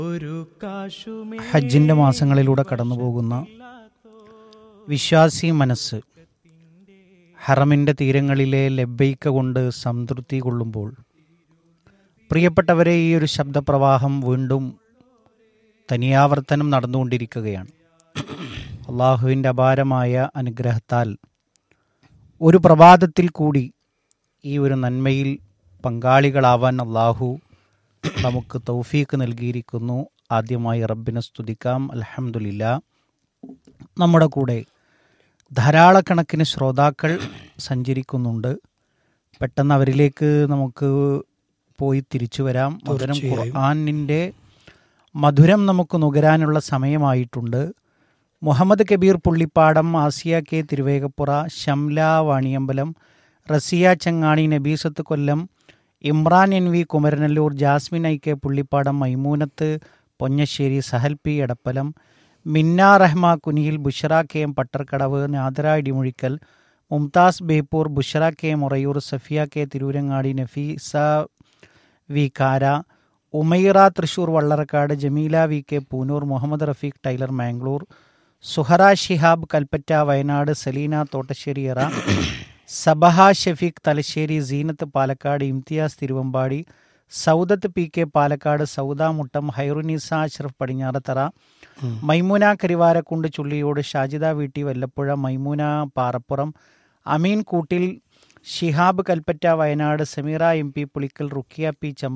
ഹജ്ജിൻ്റെ മാസങ്ങളിലൂടെ കടന്നുപോകുന്ന വിശ്വാസി മനസ്സ് ഹറമിൻ്റെ തീരങ്ങളിലെ ലബ്ബൈക്ക കൊണ്ട് സംതൃപ്തി കൊള്ളുമ്പോൾ പ്രിയപ്പെട്ടവരെ ഈ ഒരു ശബ്ദപ്രവാഹം വീണ്ടും തനിയാവർത്തനം നടന്നുകൊണ്ടിരിക്കുകയാണ് അള്ളാഹുവിൻ്റെ അപാരമായ അനുഗ്രഹത്താൽ ഒരു പ്രഭാതത്തിൽ കൂടി ഈ ഒരു നന്മയിൽ പങ്കാളികളാവാൻ അള്ളാഹു നമുക്ക് തൗഫീക്ക് നൽകിയിരിക്കുന്നു ആദ്യമായി റബ്ബിനെ സ്തുതിക്കാം അലഹമുല്ല നമ്മുടെ കൂടെ ധാരാളക്കണക്കിന് ശ്രോതാക്കൾ സഞ്ചരിക്കുന്നുണ്ട് പെട്ടെന്ന് അവരിലേക്ക് നമുക്ക് പോയി തിരിച്ചു വരാം മധുരം ഖുർആാനിൻ്റെ മധുരം നമുക്ക് നുകരാനുള്ള സമയമായിട്ടുണ്ട് Muhammad Kabir Pullippadam Asiya K Thiruvegappura Shamla Vaniyambalam Rasiya Changani Nabeesath Kollam Imran N V Kumaranallur Jasmin I K Pullippadam Maimoonath Ponnassery Sahal P Edappalam Minna Rahma Kuniyil Bushra K M Pattarkadavu Nadira Idimuzhikkal Mumtaz Beypore Bushra K Murayur Safiya K Tirurangadi Nafeesa V Kara Umaira Thrissur Vallarakkad Jameela V K Poonoor Muhammad Rafeeq tailor Mangalore Suhara Shihab Kalpetta Wayanad Saleena Thottasseriyara Sabaha Shafeeq Thalassery Zeenath Palakkad Imthiyas Thiruvambadi Saudath P K Palakkad Sauda Muttam Hairunnisa Ashraf Padinjarathara Maimuna Karuvarakundu Chulliyode Shajida Veetti Vallapuzha Maimuna Parappuram Ameen Koottil Shihab Kalpetta Wayanad Sameera M P Pulikkal Rukkiya P Champa